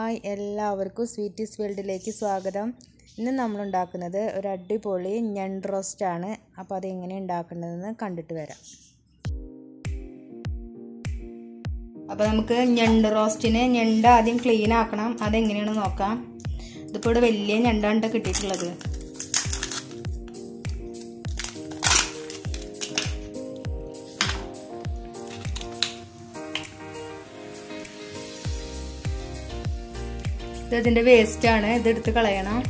hi എല്ലാവർക്കും sweeties വേൾഡിലേക്ക് സ്വാഗതം ഇന്ന് നമ്മൾ ഉണ്ടാക്കുന്നത് ഒരു അടിപൊളി ഞണ്ട് റോസ്റ്റ് ആണ് അപ്പോൾ അത് എങ്ങനെ ഉണ്ടാക്കേണ്ടതെന്ന് കണ്ടിട്ട് വരാം അപ്പോൾ നമുക്ക് ഞണ്ട് റോസ്റ്റിന് ഞണ്ട് ആദ്യം ക്ലീൻ ആക്കണം അതെങ്ങനെയാണെന്ന് നോക്കാം ഇതിപ്പോൾ ഇവിടെ വലിയ ഞണ്ടാണ് കിട്ടിയിട്ടുള്ളത് ഇത് ഇതിൻ്റെ വേസ്റ്റാണ് ഇതെടുത്ത് കളയണം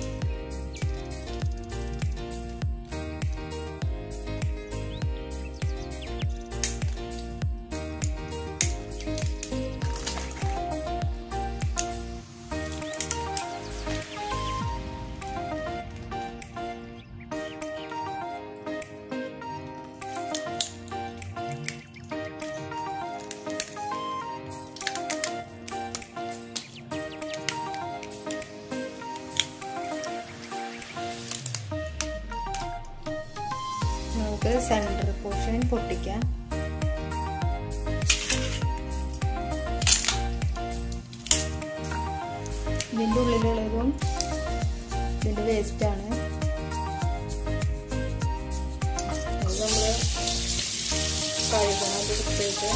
നമുക്ക് സെൻറ്റർ പോർഷൻ പൊട്ടിക്കാം ഇതിൻ്റെ ഉള്ളിലുള്ളതും ഇതിൻ്റെ വേസ്റ്റാണ് അത് നമ്മൾ കഴുകണം എടുത്തിട്ട്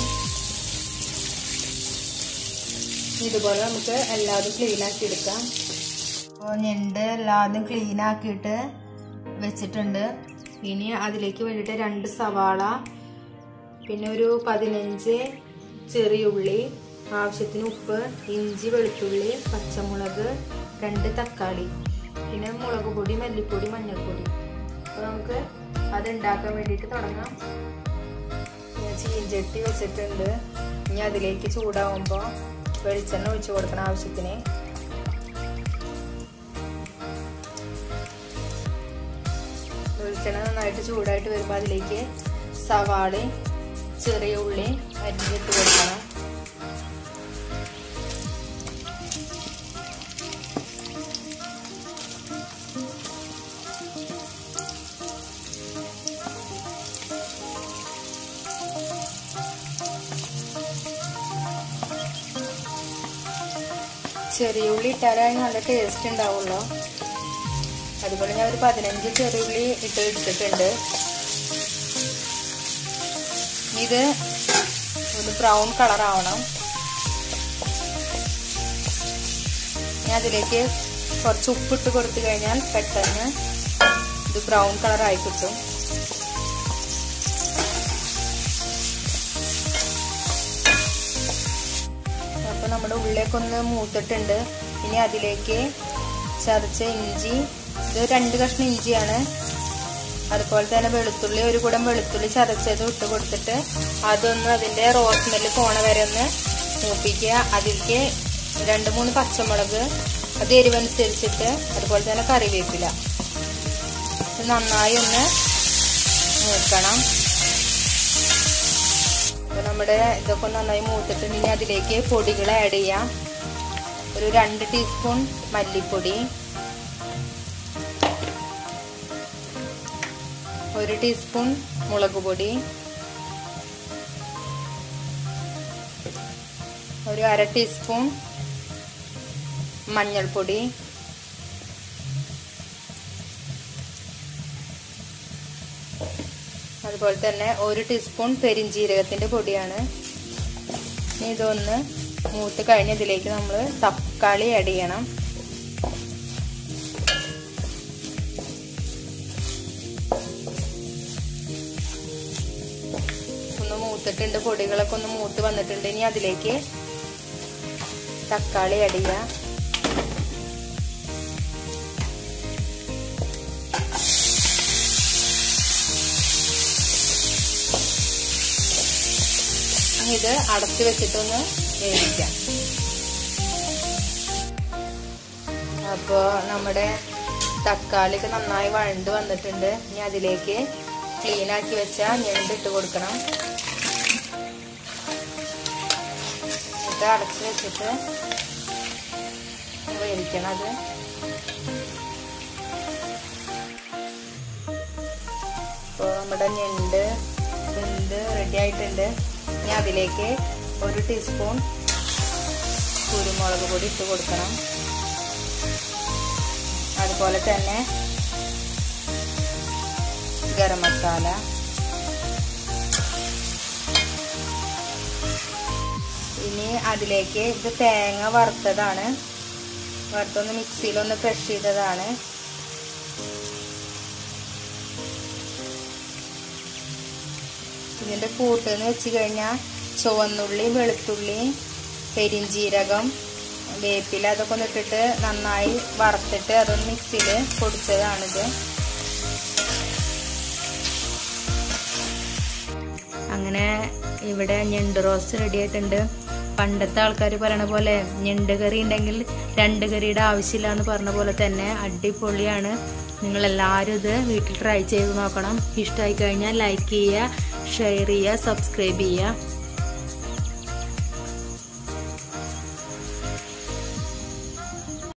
ഇതുപോലെ നമുക്ക് എല്ലാതും ക്ലീൻ ആക്കി എടുക്കാം അപ്പോൾ ഞണ്ട് എല്ലാതും ക്ലീൻ ആക്കിയിട്ട് വെച്ചിട്ടുണ്ട് ഇനി അതിലേക്ക് വേണ്ടിയിട്ട് രണ്ട് സവാള പിന്നെ ഒരു പതിനഞ്ച് ചെറിയുള്ളി ആവശ്യത്തിന് ഉപ്പ് ഇഞ്ചി വെളുത്തുള്ളി പച്ചമുളക് രണ്ട് തക്കാളി പിന്നെ മുളക് പൊടി മല്ലിപ്പൊടി മഞ്ഞൾപ്പൊടി അപ്പോൾ നമുക്ക് അത് ഉണ്ടാക്കാൻ വേണ്ടിയിട്ട് തുടങ്ങാം ഞാൻ ചീഞ്ചട്ടി വെച്ചിട്ടുണ്ട് ഇനി അതിലേക്ക് ചൂടാവുമ്പോൾ വെളിച്ചെണ്ണ ഒഴിച്ചു കൊടുക്കണം ആവശ്യത്തിന് വെളിച്ചെണ്ണ നന്നായിട്ട് ചൂടായിട്ട് വരുമ്പോൾ അതിലേക്ക് സവാളയും ചെറിയ ഉള്ളി അരിഞ്ഞിട്ട് കൊടുക്കണം ചെറിയ ഉള്ളി ഇട്ടാലാണ് നല്ല ടേസ്റ്റ് ഉണ്ടാവുള്ളൂ അതുപോലെ ഞാൻ ഒരു പതിനഞ്ച് ചെറുള്ളി ഇട്ട് എടുത്തിട്ടുണ്ട് ഇത് ഒരു ബ്രൗൺ കളർ ആവണം ഞാൻ അതിലേക്ക് കുറച്ച് ഉപ്പിട്ട് കൊടുത്തു കഴിഞ്ഞാൽ പെട്ടെന്ന് ഇത് ബ്രൗൺ കളർ ആയി കിട്ടും അപ്പൊ നമ്മുടെ ഉള്ളിലേക്ക് ഒന്ന് മൂത്തിട്ടുണ്ട് ഇനി അതിലേക്ക് ചതച്ച ഇഞ്ചി ഇത് രണ്ട് കഷ്ണം ഇഞ്ചിയാണ് അതുപോലെ തന്നെ വെളുത്തുള്ളി ഒരു കൂടം വെളുത്തുള്ളി ചതച്ചത് ഇട്ട് കൊടുത്തിട്ട് അതൊന്ന് അതിൻ്റെ റോസ് സ്മെല്ല് പോണ വരെ ഒന്ന് മൂപ്പിക്കുക അതിലേക്ക് രണ്ട് മൂന്ന് പച്ചമുളക് അത് എരിവനുസരിച്ചിട്ട് അതുപോലെ തന്നെ കറിവേപ്പില നന്നായി ഒന്ന് മൂക്കണം അപ്പോൾ നമ്മുടെ ഇതൊക്കെ നന്നായി മൂത്തിട്ടുണ്ടെങ്കിൽ അതിലേക്ക് പൊടികൾ ആഡ് ചെയ്യാം ഒരു രണ്ട് ടീസ്പൂൺ മല്ലിപ്പൊടി ഒരു ടീസ്പൂൺ മുളക് പൊടി ഒരു അര ടീസ്പൂൺ മഞ്ഞൾപ്പൊടി അതുപോലെ തന്നെ ഒരു ടീസ്പൂൺ പെരിഞ്ജീരകത്തിൻ്റെ പൊടിയാണ് ഇനി ഇതൊന്ന് മൂത്ത് കഴിഞ്ഞ് ഇതിലേക്ക് നമ്മൾ തക്കാളി ആഡ് ചെയ്യണം ഒന്ന് മൂത്തിട്ടുണ്ട് പൊടികളൊക്കെ ഒന്ന് മൂത്ത് വന്നിട്ടുണ്ട് ഇനി അതിലേക്ക് തക്കാളി ആഡ് ചെയ്യാം ഇത് അടച്ചു വെച്ചിട്ടൊന്ന് വേവിക്കാം അപ്പോൾ നമ്മുടെ തക്കാളിക്ക് നന്നായി വഴണ്ട് വന്നിട്ടുണ്ട് ഇനി അതിലേക്ക് ക്ലീൻ ആക്കി വെച്ച ഞണ്ട് ഇട്ട് കൊടുക്കണം ഇത് അടച്ചു വെച്ചിട്ട് വേവിക്കണം അത് അപ്പോൾ നമ്മുടെ ഞണ്ട് വെന്ത് റെഡി ആയിട്ടുണ്ട് ഇനി അതിലേക്ക് ഒരു ടീസ്പൂൺ കുരുമുളക് പൊടി ഇട്ട് കൊടുക്കണം അതുപോലെ തന്നെ ഗരം മസാല ഇനി അതിലേക്ക് ഇത് തേങ്ങ വറുത്തതാണ് വറുത്തൊന്ന് മിക്സിയിലൊന്ന് ക്രഷ് ചെയ്തതാണ് ഇതിൻ്റെ കൂട്ടെന്ന് വെച്ച് കഴിഞ്ഞാൽ ചുവന്നുള്ളി വെളുത്തുള്ളി പെരിഞ്ചീരകം വേപ്പില അതൊക്കെ ഒന്ന് ഇട്ടിട്ട് നന്നായി വറുത്തിട്ട് അതൊന്ന് മിക്സിയിൽ പൊടിച്ചതാണിത് അങ്ങനെ ഇവിടെ ഞണ്ട് റോസ്റ്റ് റെഡി ആയിട്ടുണ്ട് പണ്ടത്തെ ആൾക്കാർ പറയണ പോലെ ഞണ്ട് കറി ഉണ്ടെങ്കിൽ രണ്ട് കറിയുടെ ആവശ്യമില്ല എന്ന് പറഞ്ഞ പോലെ തന്നെ അടിപൊളിയാണ് നിങ്ങൾ എല്ലാവരും ഇത് വീട്ടിൽ ട്രൈ ചെയ്ത് നോക്കണം ഇഷ്ടമായി കഴിഞ്ഞാൽ ലൈക്ക് ചെയ്യുക ഷെയർ ചെയ്യുക സബ്സ്ക്രൈബ് ചെയ്യുക